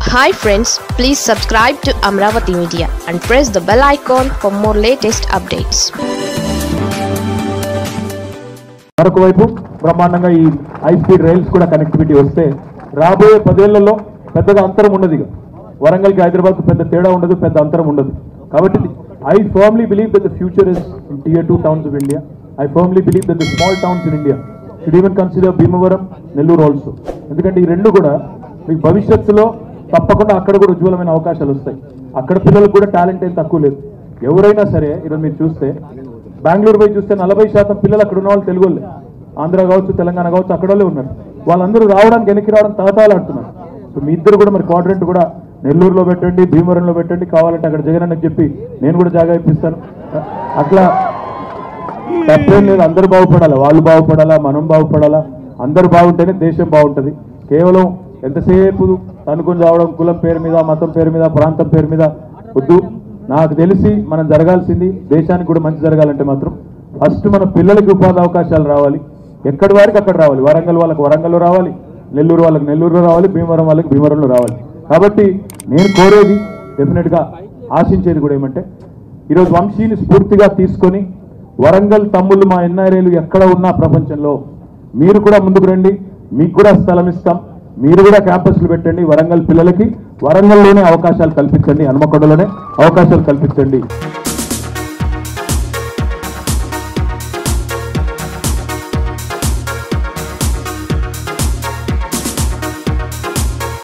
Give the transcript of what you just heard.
Hi friends please subscribe to Amaravati media and press the bell icon for more latest updates మరొక వైపు బ్రహ్మాండంగా ఈ high speed rails కూడా connectivity వస్తే రాబోయే పదేళ్లలో పెద్దగా అంతరం ఉండదు ఇక వరంగల్కి హైదరాబాద్కు పెద్ద తేడా ఉండదు పెద్ద అంతరం ఉండదు కాబట్టి I firmly believe that the future is in tier two towns of India I firmly believe that the small towns in India should even consider Bhimavaram Nellore also ఎందుకంటే ఈ రెండు కూడా మీకు భవిష్యత్తులో తప్పకుండా అక్కడ కూడా ఉజ్వలమైన అవకాశాలు వస్తాయి అక్కడ పిల్లలకు కూడా టాలెంట్ ఏం తక్కువ లేదు ఎవరైనా సరే ఈరోజు మీరు చూస్తే బెంగళూరు పోయి చూస్తే నలభై శాతం పిల్లలు అక్కడ ఉన్న వాళ్ళు తెలుగు వాళ్ళే. ఆంధ్ర కావచ్చు తెలంగాణ కావచ్చు అక్కడ వాళ్ళే ఉన్నారు వాళ్ళందరూ రావడానికి వెనక్కి రావడం తహతాలు అంటున్నారు సో మీ ఇద్దరు కూడా మరి క్వాడ్రెంట్ కూడా నెల్లూరులో పెట్టండి భీమవరంలో పెట్టండి కావాలంటే అక్కడ జగన్ అన్నకి చెప్పి నేను కూడా జాగా ఇప్పిస్తాను అట్లా తప్పేం లేదు అందరూ బాగుపడాలా వాళ్ళు బాగుపడాలా మనం బాగుపడాలా అందరూ బాగుంటేనే దేశం బాగుంటుంది కేవలం ఎంతసేపు తనుకొని రావడం కులం పేరు మీద మతం పేరు మీద ప్రాంతం పేరు మీద వద్దు నాకు తెలిసి మనం జరగాల్సింది దేశానికి కూడా మంచి జరగాలంటే మాత్రం ఫస్ట్ మన పిల్లలకి ఉపాధి అవకాశాలు రావాలి ఎక్కడి వారికి అక్కడ రావాలి వరంగల్ వాళ్ళకి వరంగల్లో రావాలి నెల్లూరు వాళ్ళకి నెల్లూరులో రావాలి భీమవరం వాళ్ళకి భీమవరంలో రావాలి కాబట్టి నేను కోరేది డెఫినెట్గా ఆశించేది కూడా ఏమంటే ఈరోజు వంశీని స్ఫూర్తిగా తీసుకొని వరంగల్ తమ్ముళ్ళు మా ఎన్ఆర్ఏలు ఎక్కడ ఉన్నా ప్రపంచంలో మీరు కూడా ముందుకు రండి మీకు కూడా స్థలం ఇస్తాం మీరు కూడా క్యాంపస్లు పెట్టండి వరంగల్ పిల్లలకి వరంగల్లోనే అవకాశాలు కల్పించండి హనుమకొండలోనే అవకాశాలు కల్పించండి